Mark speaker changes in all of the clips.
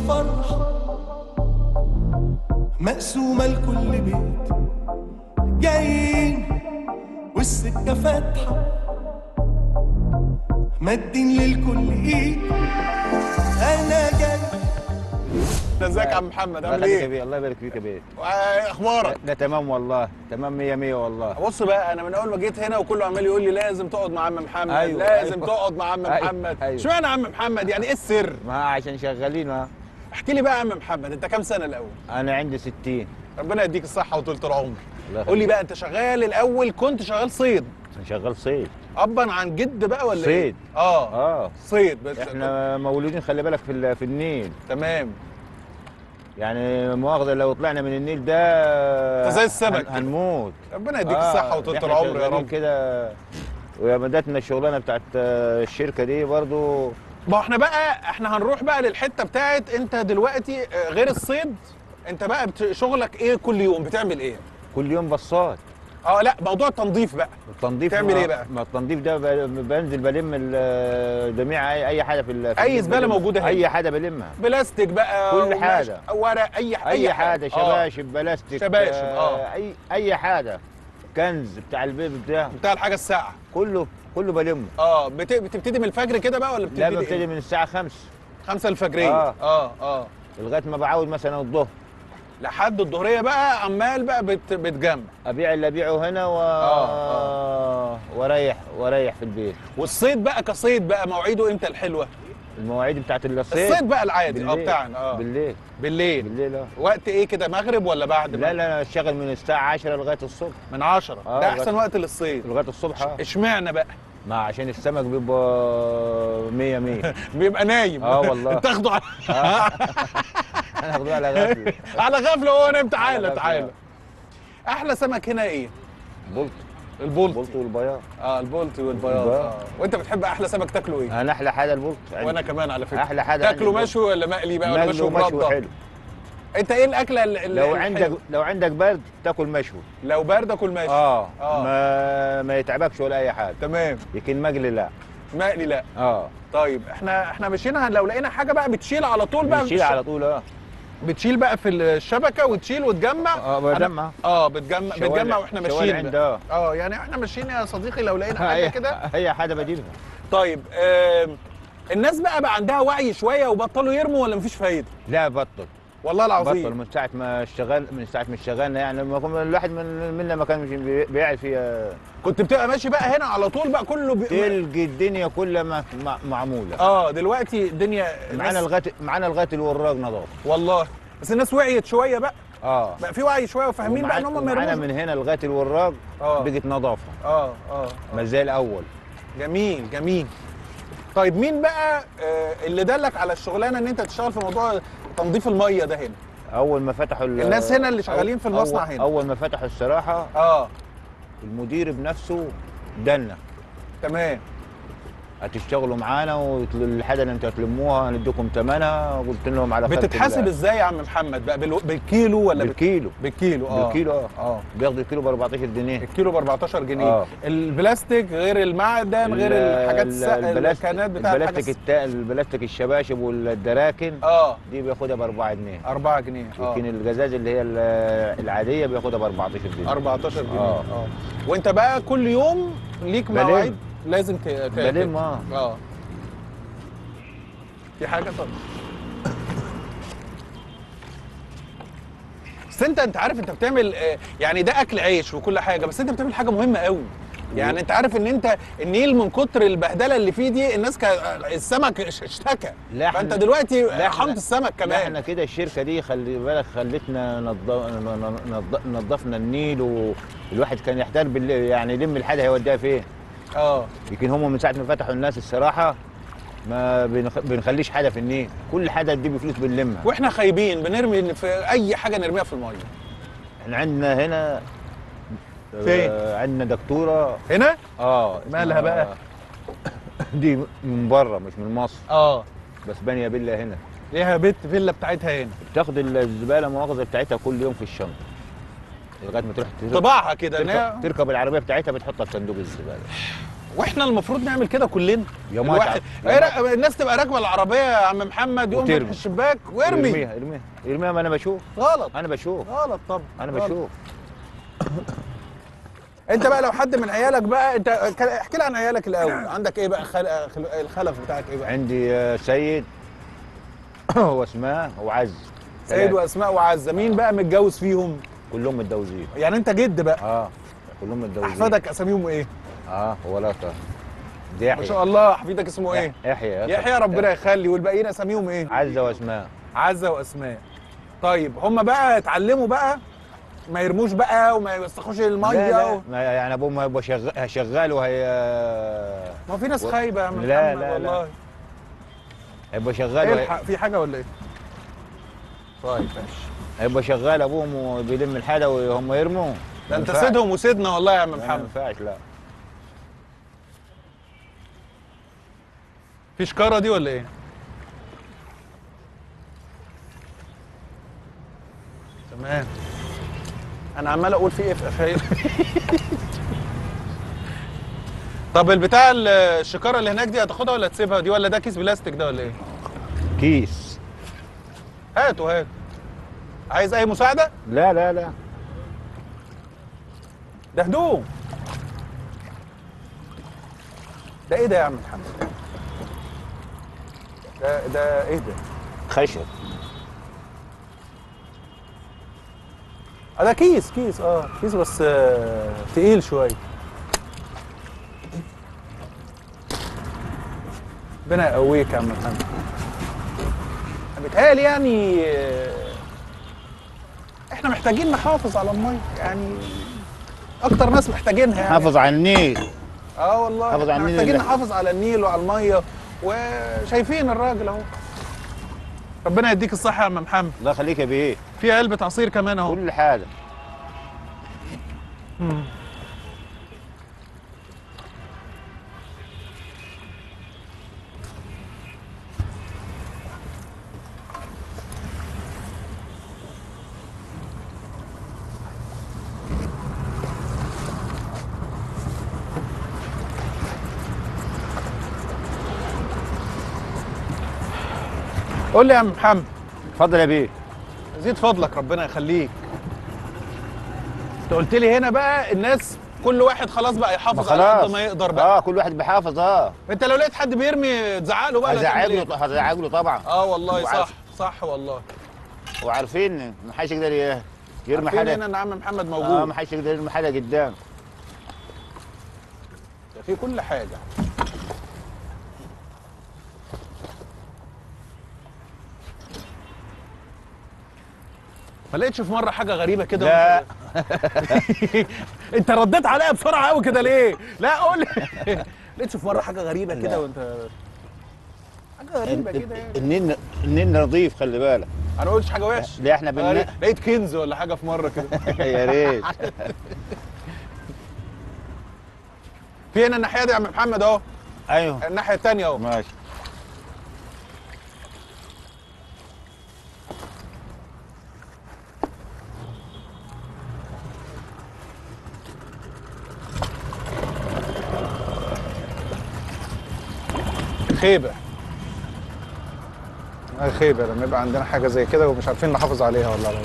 Speaker 1: فرحة مقسومة لكل بيت جايين والسكة فاتحة مادين للكل ايد انا جاي
Speaker 2: ازيك يا عم محمد
Speaker 3: الله
Speaker 2: عامل
Speaker 3: يخليك يا
Speaker 2: ايه؟
Speaker 3: بيه الله يبارك فيك يا بيه
Speaker 2: آه، اخبارك؟
Speaker 3: ده تمام والله تمام 100 100 والله
Speaker 2: بص بقى انا من اول ما جيت هنا وكله عمال يقول لي لازم تقعد مع عم محمد
Speaker 3: أيوة،
Speaker 2: لازم
Speaker 3: أيوة.
Speaker 2: تقعد مع عم
Speaker 3: أيوة،
Speaker 2: محمد
Speaker 3: أيوة.
Speaker 2: اشمعنى عم محمد يعني ايه السر؟
Speaker 3: ما عشان شغالين ها
Speaker 2: احكي لي بقى يا عم محمد انت كام سنه الاول؟
Speaker 3: انا عندي 60
Speaker 2: ربنا يديك الصحه وطولة العمر
Speaker 3: الله
Speaker 2: قول لي
Speaker 3: يخليك.
Speaker 2: بقى انت شغال الاول كنت شغال صيد
Speaker 3: أنا شغال صيد
Speaker 2: ابا عن جد بقى ولا ايه؟
Speaker 3: صيد.
Speaker 2: اه
Speaker 3: اه
Speaker 2: صيد بس
Speaker 3: احنا مولودين خلي بالك في ال- في النيل
Speaker 2: تمام
Speaker 3: يعني مؤاخذه لو طلعنا من النيل ده
Speaker 2: أنت زي السمك
Speaker 3: هن- هنموت
Speaker 2: ربنا يديك الصحه وطولة
Speaker 3: إحنا
Speaker 2: العمر يا
Speaker 3: شغالين
Speaker 2: رب
Speaker 3: كده ومدتنا الشغلانه بتاعت آه، الشركه دي برضو
Speaker 2: ما احنا بقى احنا هنروح بقى للحته بتاعت انت دلوقتي آه، غير الصيد انت بقى بت- شغلك ايه كل يوم بتعمل ايه؟
Speaker 3: كل يوم بصات
Speaker 2: اه لا موضوع التنظيف بقى
Speaker 3: التنظيف
Speaker 2: تعمل
Speaker 3: ما-
Speaker 2: إيه بقى؟
Speaker 3: ما التنظيف ده ب- بنزل بلم ال- جميع اي اي حاجه في ال- في
Speaker 2: أي
Speaker 3: البيت
Speaker 2: زبالة
Speaker 3: بلمها.
Speaker 2: موجودة هنا.
Speaker 3: اي حاجه بلمها
Speaker 2: بلاستيك بقى
Speaker 3: كل
Speaker 2: ومش-
Speaker 3: حاجة.
Speaker 2: ورق اي ح-
Speaker 3: اي حاجه
Speaker 2: آه.
Speaker 3: شباشب بلاستيك
Speaker 2: شباشب،
Speaker 3: آه،
Speaker 2: آه.
Speaker 3: اي اي حاجه كنز بتاع البيت بتاع
Speaker 2: بتاع الحاجه الساعه
Speaker 3: كله كله بلمه
Speaker 2: اه بت... بتبتدي من الفجر كده بقى ولا بتبتدي
Speaker 3: لا ببتدي
Speaker 2: إيه؟
Speaker 3: من الساعه 5
Speaker 2: خمسة الفجريه
Speaker 3: آه.
Speaker 2: اه اه
Speaker 3: لغايه ما بعود مثلا الظهر
Speaker 2: لحد الظهريه بقى عمال بقى بت... بتجمع
Speaker 3: ابيع اللي ابيعه هنا و...
Speaker 2: آه،
Speaker 3: واريح واريح في البيت
Speaker 2: والصيد بقى كصيد بقى مواعيده امتى الحلوه
Speaker 3: المواعيد بتاعت الصيد
Speaker 2: الصيد بقى العادي اه
Speaker 3: بالليل.
Speaker 2: بتاعنا اه
Speaker 3: بالليل
Speaker 2: بالليل
Speaker 3: بالليل اه
Speaker 2: وقت ايه كده مغرب ولا بعد
Speaker 3: لا لا انا اشتغل من الساعه 10 لغايه الصبح
Speaker 2: من عشرة
Speaker 3: آه،
Speaker 2: ده
Speaker 3: لغاية-
Speaker 2: احسن وقت للصيد
Speaker 3: لغايه الصبح آه.
Speaker 2: اشمعنى بقى
Speaker 3: ما عشان السمك بيبقى 100 100
Speaker 2: بيبقى نايم
Speaker 3: آه والله.
Speaker 2: تاخده على
Speaker 3: هناخدوه على غفل
Speaker 2: على غفله وهو نايم
Speaker 3: على
Speaker 2: تعالى
Speaker 3: غفلة.
Speaker 2: تعالى احلى سمك هنا ايه
Speaker 3: بولت
Speaker 2: البولت
Speaker 3: بولت والبياض
Speaker 2: اه البولت والبياض
Speaker 3: البياض.
Speaker 2: اه وانت بتحب احلى سمك تاكله ايه
Speaker 3: انا احلى حاجه البولت عندي.
Speaker 2: وانا كمان على فكره
Speaker 3: أحلى حاجة
Speaker 2: تاكله
Speaker 3: عندي
Speaker 2: مشوي ولا مقلي بقى ولا
Speaker 3: مقلي
Speaker 2: مشوي
Speaker 3: ومشوي
Speaker 2: مرده
Speaker 3: حلو
Speaker 2: انت ايه الاكله اللي
Speaker 3: لو عندك لو عندك برد تاكل مشوي
Speaker 2: لو بارده كل ماشي
Speaker 3: اه,
Speaker 2: آه.
Speaker 3: ما ما يتعبكش ولا اي حاجه
Speaker 2: تمام
Speaker 3: لكن مقلي لا
Speaker 2: مقلي لا
Speaker 3: اه
Speaker 2: طيب احنا احنا مشينا لو لقينا حاجه بقى بتشيل على طول بقى
Speaker 3: بنشيل
Speaker 2: في الش-
Speaker 3: على طول اه
Speaker 2: بتشيل بقى في الشبكه وتشيل وتجمع
Speaker 3: اه
Speaker 2: أنا-
Speaker 3: بجمع
Speaker 2: اه بتجمع
Speaker 3: شوالع-
Speaker 2: بتجمع واحنا
Speaker 3: شوالع
Speaker 2: ماشيين
Speaker 3: عند
Speaker 2: بقى.
Speaker 3: اه
Speaker 2: اه يعني احنا ماشيين يا صديقي لو لقينا حاجه
Speaker 3: اي
Speaker 2: كده
Speaker 3: اي حاجه بجيبها
Speaker 2: طيب آم، الناس بقى بقى عندها وعي شويه وبطلوا يرموا ولا مفيش فايده
Speaker 3: لا بطل
Speaker 2: والله
Speaker 3: بطل
Speaker 2: العظيم
Speaker 3: من ساعه ما اشتغل من ساعه ما اشتغلنا يعني ما كنا الواحد من منا ما كان مش بي- بيعرف فيها
Speaker 2: كنت بتبقى ماشي بقى هنا على طول بقى كله بي...
Speaker 3: تلقي الدنيا كلها ما- ما- معموله
Speaker 2: اه دلوقتي الدنيا
Speaker 3: معانا
Speaker 2: الناس-
Speaker 3: لغايه معانا لغايه الوراق نظافه
Speaker 2: والله بس الناس وعيت شويه بقى
Speaker 3: اه
Speaker 2: بقى في وعي شويه وفاهمين بقى ان هم ما
Speaker 3: معانا
Speaker 2: يرموش
Speaker 3: من هنا لغايه الوراق
Speaker 2: اه
Speaker 3: بقت نظافه
Speaker 2: اه اه
Speaker 3: مش زي الاول
Speaker 2: جميل جميل طيب مين بقى آه، اللي دلك على الشغلانه ان انت تشتغل في موضوع تنظيف الميه ده هنا
Speaker 3: اول ما فتحوا ال-
Speaker 2: الناس هنا اللي شغالين في المصنع
Speaker 3: أول-
Speaker 2: هنا.
Speaker 3: اول ما فتحوا الصراحه
Speaker 2: اه
Speaker 3: المدير بنفسه دلنا
Speaker 2: تمام
Speaker 3: هتشتغلوا معانا والحاجه اللي انتوا هتلموها هنديكم ثمنها قلت لهم على خلق
Speaker 2: بتتحاسب
Speaker 3: الله.
Speaker 2: ازاي يا عم محمد بقى بالو... بالكيلو ولا بال...
Speaker 3: بالكيلو
Speaker 2: بالكيلو اه
Speaker 3: بالكيلو اه
Speaker 2: اه
Speaker 3: بياخدوا الكيلو ب 14 جنيه
Speaker 2: الكيلو ب 14 جنيه
Speaker 3: آه.
Speaker 2: البلاستيك غير المعدن غير
Speaker 3: ال-
Speaker 2: الحاجات
Speaker 3: ال-
Speaker 2: الس...
Speaker 3: البلاستيك
Speaker 2: الكنات بتاع الحاجة
Speaker 3: البلاستيك
Speaker 2: الس-
Speaker 3: التا... البلاستيك الشباشب والدراكن
Speaker 2: اه
Speaker 3: دي بياخدها ب 4 جنيه
Speaker 2: 4 جنيه اه
Speaker 3: لكن الجزاز اللي هي ال- العاديه بياخدها ب 14 جنيه
Speaker 2: 14 جنيه
Speaker 3: آه.
Speaker 2: اه وانت بقى كل يوم ليك
Speaker 3: بلم.
Speaker 2: مواعيد لازم ت... ت...
Speaker 3: بلم اه
Speaker 2: اه في حاجه طب بس انت انت عارف انت بتعمل آه، يعني ده اكل عيش وكل حاجه بس انت بتعمل حاجه مهمه قوي يعني انت عارف ان انت النيل من كتر البهدله اللي فيه دي الناس كا السمك اش- اشتكى
Speaker 3: لا
Speaker 2: فانت
Speaker 3: إحنا-
Speaker 2: دلوقتي
Speaker 3: لا إحنا-
Speaker 2: رحمت السمك
Speaker 3: لا
Speaker 2: كمان
Speaker 3: احنا كده الشركه دي خلي بالك خلتنا نض- ن- ن- نضفنا النيل والواحد كان يحتار بال... يعني يلم الحاجه هيوديها فين
Speaker 2: اه
Speaker 3: لكن هم من ساعه ما فتحوا الناس الصراحه ما بنخ... بنخليش حاجه في النيل كل حاجه تجيب فلوس بنلمها
Speaker 2: واحنا خايبين بنرمي في اي حاجه نرميها في الميه
Speaker 3: احنا عندنا هنا
Speaker 2: فين؟
Speaker 3: آه عندنا دكتوره
Speaker 2: هنا
Speaker 3: اه
Speaker 2: مالها
Speaker 3: اسمها-
Speaker 2: بقى؟
Speaker 3: دي من بره مش من مصر
Speaker 2: اه
Speaker 3: بس بانيه فيلا هنا
Speaker 2: ليها بيت فيلا بتاعتها هنا
Speaker 3: بتاخد الزباله مؤاخذه بتاعتها كل يوم في الشنطه لغايه ما تروح تر-
Speaker 2: طباعها كده إن هي-
Speaker 3: تركب, تركب العربيه بتاعتها بتحطها في صندوق الزباله
Speaker 2: واحنا المفروض نعمل كده كلنا
Speaker 3: يا ما
Speaker 2: الواحد
Speaker 3: تعب.
Speaker 2: إيه رأ- الناس تبقى راكبه العربيه يا عم محمد يقوم
Speaker 3: وترمي.
Speaker 2: فاتح الشباك وارمي
Speaker 3: ارميها ارميها ارميها ما انا بشوف
Speaker 2: غلط
Speaker 3: انا بشوف
Speaker 2: غلط طبعا
Speaker 3: انا
Speaker 2: غلط.
Speaker 3: بشوف
Speaker 2: انت بقى لو حد من عيالك بقى انت ك- احكي لي عن عيالك الاول عندك ايه بقى خل... خل... الخلف بتاعك ايه بقى
Speaker 3: عندي آه، سيد واسماء وعز
Speaker 2: سيد
Speaker 3: ثلاثة.
Speaker 2: واسماء وعزه مين بقى متجوز فيهم
Speaker 3: كلهم متجوزين
Speaker 2: يعني انت جد بقى
Speaker 3: اه كلهم متجوزين
Speaker 2: احفادك اساميهم ايه
Speaker 3: اه ولا طه دي يحيى
Speaker 2: ما شاء الله حفيدك اسمه ايه
Speaker 3: يحيى
Speaker 2: يحيى ربنا يخلي والباقيين اساميهم ايه
Speaker 3: عزة واسماء
Speaker 2: عزه واسماء طيب هم بقى اتعلموا بقى ما يرموش بقى وما يوسخوش الميه
Speaker 3: لا لا
Speaker 2: و...
Speaker 3: ما يعني ابوهم هيبقى شغال شغال وهي
Speaker 2: ما في ناس
Speaker 3: و-
Speaker 2: خايبه يا عم
Speaker 3: لا،
Speaker 2: محمد
Speaker 3: لا، لا.
Speaker 2: والله
Speaker 3: هيبقى شغال وهي...
Speaker 2: الحق في حاجه ولا ايه طيب ماشي
Speaker 3: هيبقى شغال ابوهم وبيلم الحاجه وهم يرموا
Speaker 2: ده انت
Speaker 3: ما ينفعش.
Speaker 2: سيدهم وسيدنا والله يا عم
Speaker 3: لا، ما
Speaker 2: محمد
Speaker 3: ينفعش لا
Speaker 2: في شكاره دي ولا ايه تمام انا عمال اقول في ايه في قفايل طب البتاع الشكاره اللي هناك دي هتاخدها ولا تسيبها دي ولا ده كيس بلاستيك ده ولا ايه
Speaker 3: كيس
Speaker 2: هاتوا هات عايز اي مساعده
Speaker 3: لا لا لا
Speaker 2: ده هدوم ده ايه ده يا عم محمد ده ده ايه ده
Speaker 3: خشب
Speaker 2: آه ده كيس كيس اه كيس بس آه تقيل شويه ربنا يقويك يا عم محمد بيتهيألي يعني آه، احنا محتاجين نحافظ على الميه يعني اكتر ناس محتاجينها يعني
Speaker 3: حافظ على النيل
Speaker 2: اه والله
Speaker 3: حافظ على
Speaker 2: احنا
Speaker 3: النيل
Speaker 2: محتاجين
Speaker 3: ده.
Speaker 2: نحافظ على النيل وعلى الميه وشايفين الراجل اهو ربنا يديك الصحه يا عم محمد
Speaker 3: الله يخليك يا بيه
Speaker 2: في علبه عصير كمان اهو
Speaker 3: كل حاجه
Speaker 2: قول لي يا عم محمد
Speaker 3: اتفضل يا بيه
Speaker 2: زيد فضلك ربنا يخليك انت قلت لي هنا بقى الناس كل واحد خلاص بقى
Speaker 3: ما
Speaker 2: يحافظ على
Speaker 3: خلاص
Speaker 2: قد ما يقدر بقى
Speaker 3: اه كل واحد بيحافظ اه
Speaker 2: انت لو لقيت حد بيرمي تزعق له بقى لا
Speaker 3: هزعج
Speaker 2: تعمل
Speaker 3: له
Speaker 2: إيه؟
Speaker 3: هزعج له طبعا
Speaker 2: اه والله صح
Speaker 3: وعارف.
Speaker 2: صح والله
Speaker 3: وعارفين ما حدش يقدر ي- يرمي
Speaker 2: عارفين
Speaker 3: حاجه
Speaker 2: هنا ان عم محمد
Speaker 3: اه
Speaker 2: موجود
Speaker 3: ما حدش يقدر يرمي حاجه قدام
Speaker 2: ده في كل حاجه ما لقيتش في مره حاجه غريبه كده
Speaker 3: لا.
Speaker 2: وانت- انت رديت عليا بسرعه قوي كده ليه لا قول لي لقيتش في مره حاجه غريبه
Speaker 3: لا.
Speaker 2: كده وانت حاجه غريبه كده يعني
Speaker 3: النيل النيل نظيف خلي بالك
Speaker 2: انا ما قلتش حاجه وحشه
Speaker 3: لا احنا
Speaker 2: أنا
Speaker 3: بن
Speaker 2: لقيت كنز ولا حاجه في مره كده
Speaker 3: يا ريت
Speaker 2: في هنا الناحيه دي يا عم محمد اهو
Speaker 3: ايوه
Speaker 2: الناحيه الثانيه اهو
Speaker 3: ماشي
Speaker 2: خيبه آه خيبه لما يبقى عندنا حاجه زي كده ومش عارفين نحافظ عليها والله العظيم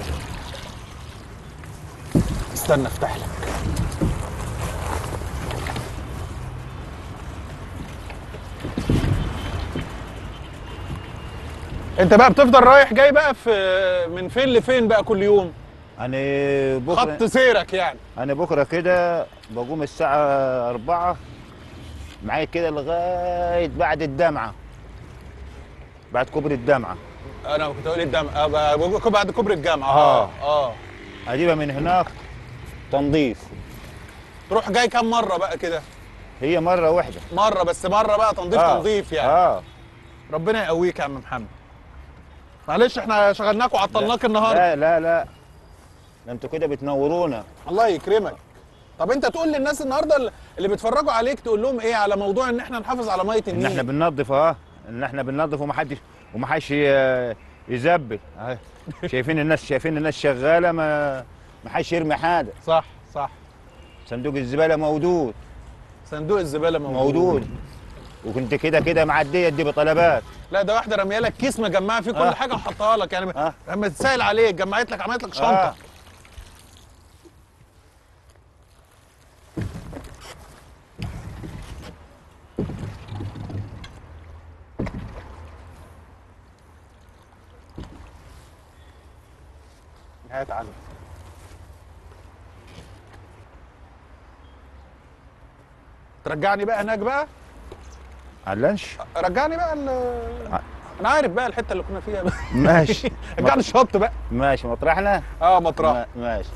Speaker 2: استنى افتح لك انت بقى بتفضل رايح جاي بقى في من فين لفين بقى كل يوم
Speaker 3: انا
Speaker 2: خط
Speaker 3: بكره
Speaker 2: سيرك يعني
Speaker 3: انا بكره كده بقوم الساعه 4 معايا كده لغايه بعد الدمعه بعد كوبري الدمعه
Speaker 2: انا كنت اقول الدم آه، بقى- بعد كوبري الجامعه
Speaker 3: آه.
Speaker 2: اه
Speaker 3: اجيبها من هناك تنظيف
Speaker 2: تروح جاي كام مره بقى كده
Speaker 3: هي مره واحده
Speaker 2: مره بس مره بقى تنظيف
Speaker 3: آه.
Speaker 2: تنظيف يعني
Speaker 3: اه
Speaker 2: ربنا يقويك يا عم محمد معلش احنا شغلناك وعطلناك النهارده
Speaker 3: لا لا لا ده انتوا كده بتنورونا
Speaker 2: الله يكرمك طب انت تقول للناس النهارده اللي بيتفرجوا عليك تقول لهم ايه على موضوع ان احنا نحافظ على ميه
Speaker 3: ان
Speaker 2: النيل
Speaker 3: احنا بننظف اه ان احنا بننظف ومحدش ومحدش ي- يزبل أهي. شايفين الناس شايفين الناس شغاله ما ما حدش يرمي حاجه
Speaker 2: صح صح
Speaker 3: صندوق الزباله موجود
Speaker 2: صندوق الزباله موجود
Speaker 3: موجود وكنت كده كده معديه دي بطلبات
Speaker 2: لا ده واحده رميه لك كيس مجمعه فيه كل
Speaker 3: آه.
Speaker 2: حاجه وحطها لك يعني
Speaker 3: آه.
Speaker 2: لما تسال عليك جمعت لك عملت لك شنطه
Speaker 3: آه.
Speaker 2: هات عنه ترجعني بقى هناك بقى
Speaker 3: علنش
Speaker 2: رجعني بقى ال- انا عارف بقى الحته اللي كنا فيها بقى
Speaker 3: ماشي
Speaker 2: رجعني الشط بقى
Speaker 3: ماشي مطرحنا
Speaker 2: اه مطرح
Speaker 3: ما- ماشي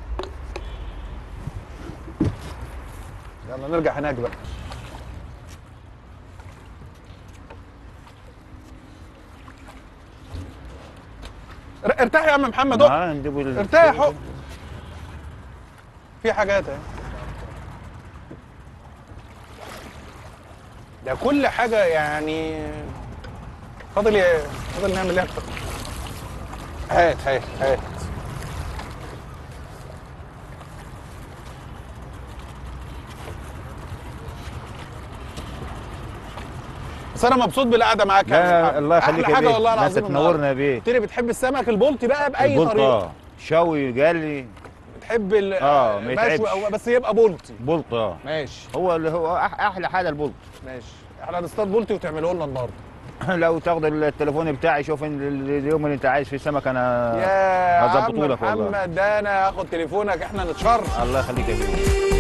Speaker 2: يلا نرجع هناك بقى ر- ارتاح يا عم محمد اقف
Speaker 3: ما نجيبوا ال-
Speaker 2: ارتاح اقف في حاجات اهي ده كل حاجه يعني فاضل ي- فاضل نعمل ايه أكتر؟ هات هات هات بس انا مبسوط بالقعده معاك يا
Speaker 3: لا
Speaker 2: محمد.
Speaker 3: الله يخليك
Speaker 2: احلى
Speaker 3: يا
Speaker 2: حاجه
Speaker 3: بيه.
Speaker 2: والله
Speaker 3: ده انت
Speaker 2: العظيم
Speaker 3: تنورنا بيه
Speaker 2: قلت لي بتحب السمك البلطي بقى باي طريقه
Speaker 3: البلطة شوي قال لي
Speaker 2: بتحب ال
Speaker 3: آه، ما
Speaker 2: مشوي
Speaker 3: يتعبش.
Speaker 2: أو بس يبقى بلطي
Speaker 3: بلطة
Speaker 2: ماشي
Speaker 3: هو اللي هو أح احلى حاجه البلط
Speaker 2: ماشي احنا هنصطاد بلطي وتعمله لنا النهارده
Speaker 3: لو تاخد التليفون بتاعي شوف ال- ال- اليوم اللي انت عايز فيه سمك انا
Speaker 2: يا عم
Speaker 3: هظبطه لك والله.
Speaker 2: محمد ده انا هاخد تليفونك احنا نتشرف
Speaker 3: الله يخليك يا بيه